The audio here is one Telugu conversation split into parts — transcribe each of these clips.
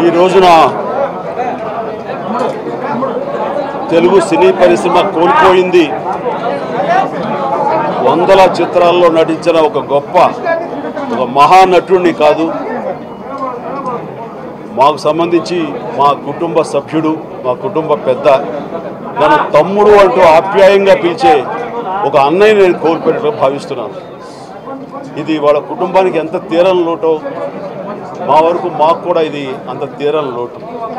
ఈ రోజున తెలుగు సినీ పరిశ్రమ కోల్పోయింది వందల చిత్రాల్లో నటించిన ఒక గొప్ప ఒక మహానటుడిని కాదు మాకు సంబంధించి మా కుటుంబ సభ్యుడు మా కుటుంబ పెద్ద నన్ను తమ్ముడు అంటూ ఆప్యాయంగా పిలిచే ఒక అన్నయ్య నేను కోల్పోయినట్టు భావిస్తున్నాను ఇది వాళ్ళ కుటుంబానికి ఎంత తీరని లోటో మా వరకు మాకు కూడా ఇది అంత తీరని లోటు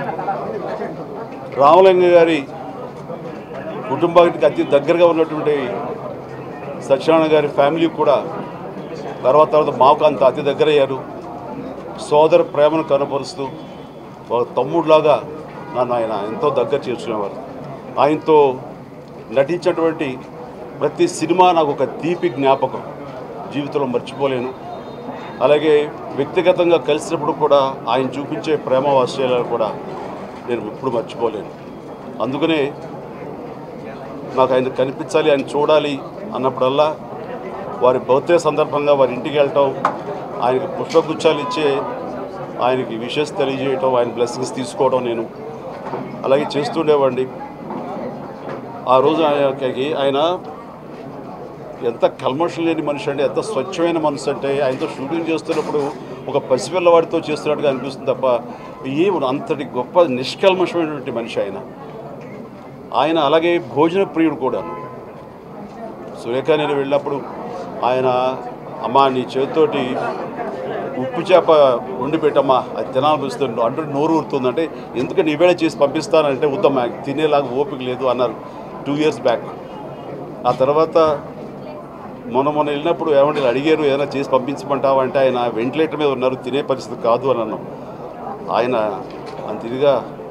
రామలింగ గారి కుటుంబానికి అతి దగ్గరగా ఉన్నటువంటి సత్యనారాయణ గారి ఫ్యామిలీ కూడా తర్వాత తర్వాత మాకు అంత అతి దగ్గరయ్యారు సోదర ప్రేమను కనపరుస్తూ ఒక తమ్ముడిలాగా నన్ను ఆయన ఎంతో దగ్గర చేసుకునేవారు ఆయనతో నటించినటువంటి ప్రతి సినిమా నాకు ఒక తీపి జ్ఞాపకం జీవితంలో మర్చిపోలేను అలాగే వ్యక్తిగతంగా కలిసినప్పుడు కూడా ఆయన చూపించే ప్రేమ వాత్సల్యాలు కూడా నేను ఎప్పుడు మర్చిపోలేను అందుకనే నాకు ఆయన కనిపించాలి ఆయన చూడాలి అన్నప్పుడల్లా వారి బర్త్డే సందర్భంగా వారి ఇంటికి వెళ్ళటం ఆయనకి పుష్పగుచ్చాలు ఇచ్చే ఆయనకి విషెస్ తెలియజేయటం ఆయన బ్లెస్సింగ్స్ తీసుకోవడం నేను అలాగే చేస్తుండేవాడిని ఆ రోజు ఆయనకి ఆయన ఎంత కల్మషం లేని మనిషి అంటే ఎంత స్వచ్ఛమైన మనసు అంటే ఆయనతో షూటింగ్ చేస్తున్నప్పుడు ఒక పసిపిల్లవాడితో చేస్తున్నట్టుగా అనిపిస్తుంది తప్ప ఏ అంతటి గొప్ప నిష్కల్మషమైనటువంటి మనిషి ఆయన ఆయన అలాగే భోజన ప్రియుడు కూడాను సురేఖ నేను వెళ్ళినప్పుడు ఆయన అమ్మా నీ చేతితోటి ఉప్పు చేప వండి పెట్టమ్మా అది తినాలనిపిస్తుంది అంటే నోరు ఊరుతుందంటే ఎందుకని నీవేళ చేసి పంపిస్తానంటే వద్దమ్మా తినేలాగా ఓపిక లేదు అన్నారు టూ ఇయర్స్ బ్యాక్ ఆ తర్వాత మొన్న మొన్న వెళ్ళినప్పుడు ఏమంటే ఇలా అడిగారు ఏదైనా చేసి పంపించమంటావా అంటే ఆయన వెంటిలేటర్ మీద ఉన్నారు తినే పరిస్థితి కాదు అని అన్నాం ఆయన అంత ఇదిగా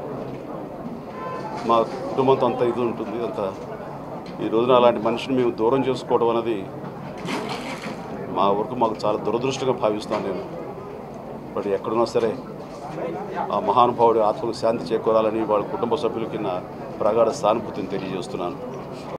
మా కుటుంబంతో అంత ఇది ఉంటుంది అంత ఈ రోజున అలాంటి మనిషిని మేము దూరం చేసుకోవడం అనేది మా వరకు మాకు చాలా దురదృష్టంగా భావిస్తాను నేను బట్ ఎక్కడున్నా సరే ఆ మహానుభావుడి ఆత్మకు శాంతి చేకూరాలని వాళ్ళ కుటుంబ సభ్యులకి నా ప్రగాఢ సానుభూతిని తెలియజేస్తున్నాను